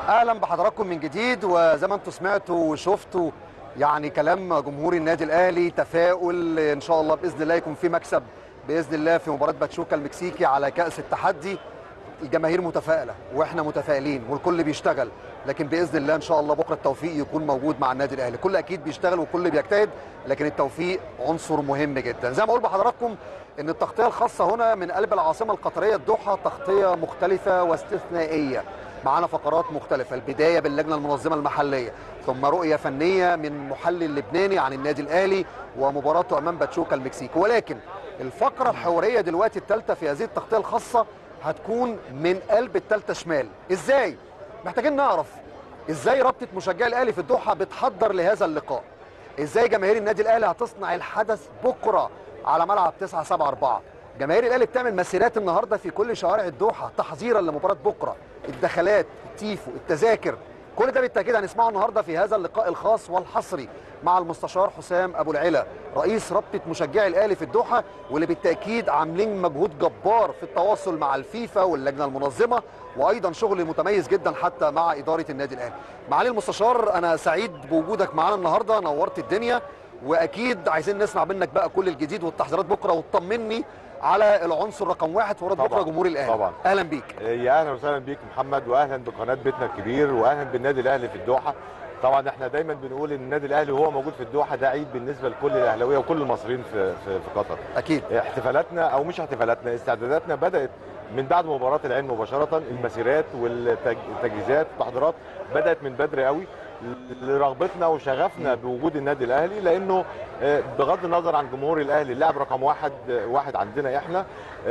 اهلا بحضراتكم من جديد وزي ما انتم سمعتوا وشفتوا يعني كلام جمهور النادي الاهلي تفاؤل ان شاء الله باذن الله يكون في مكسب باذن الله في مباراه باتشوكا المكسيكي على كاس التحدي الجماهير متفائله واحنا متفائلين والكل بيشتغل لكن باذن الله ان شاء الله بكره التوفيق يكون موجود مع النادي الاهلي كل اكيد بيشتغل وكل بيجتهد لكن التوفيق عنصر مهم جدا زي ما اقول بحضراتكم ان التغطيه الخاصه هنا من قلب العاصمه القطريه الدوحه تغطيه مختلفه واستثنائيه معانا فقرات مختلفة البداية باللجنة المنظمة المحلية ثم رؤية فنية من محلل لبناني عن النادي الأهلي ومباراته أمام باتشوكا المكسيك ولكن الفقرة الحوارية دلوقتي الثالثة في هذه التغطية الخاصة هتكون من قلب الثالثة شمال إزاي؟ محتاجين نعرف إزاي رابطة مشجعي الأهلي في الدوحة بتحضر لهذا اللقاء إزاي جماهير النادي الأهلي هتصنع الحدث بكرة على ملعب 974 جماهير الاهلي بتعمل مسيرات النهارده في كل شوارع الدوحه تحذيرا لمباراه بكره الدخلات التيفو التذاكر كل ده بالتاكيد هنسمعه النهارده في هذا اللقاء الخاص والحصري مع المستشار حسام ابو العلا رئيس رابطه مشجعي الاهلي في الدوحه واللي بالتاكيد عاملين مجهود جبار في التواصل مع الفيفا واللجنه المنظمه وايضا شغل متميز جدا حتى مع اداره النادي الاهلي معالي المستشار انا سعيد بوجودك معانا النهارده نورت الدنيا واكيد عايزين نسمع منك بقى كل الجديد والتحذيرات بكره وتطمني على العنصر رقم واحد في مباراه بكره جمهور الاهلي طبعا اهلا بيك يا اهلا وسهلا بيك محمد واهلا بقناه بيتنا الكبير واهلا بالنادي الاهلي في الدوحه طبعا احنا دايما بنقول ان النادي الاهلي وهو موجود في الدوحه ده عيد بالنسبه لكل الاهلاويه وكل المصريين في في, في قطر اكيد احتفالاتنا او مش احتفالاتنا استعداداتنا بدات من بعد مباراه العين مباشره المسيرات والتجهيزات والتحضيرات بدات من بدري قوي لرغبتنا وشغفنا بوجود النادي الاهلي لانه بغض النظر عن جمهور الاهلي اللاعب رقم واحد واحد عندنا احنا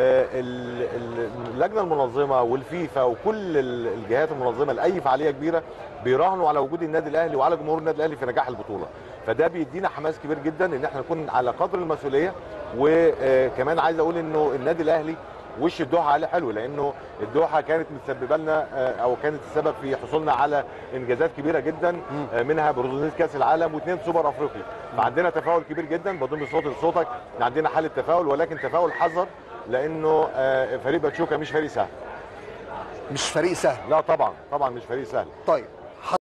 اللجنه المنظمه والفيفا وكل الجهات المنظمه لاي فعاليه كبيره بيراهنوا على وجود النادي الاهلي وعلى جمهور النادي الاهلي في نجاح البطوله فده بيدينا حماس كبير جدا ان احنا نكون على قدر المسؤوليه وكمان عايز اقول انه النادي الاهلي وش الدوحه عليه حلو لانه الدوحه كانت متسببه لنا او كانت السبب في حصولنا على انجازات كبيره جدا منها برونزيه كاس العالم واثنين سوبر افريقيا فعندنا تفاؤل كبير جدا بضم صوت لصوتك عندنا حاله تفاؤل ولكن تفاؤل حذر لانه فريق باتشوكا مش فريق سهل مش فريق سهل لا طبعا طبعا مش فريق سهل طيب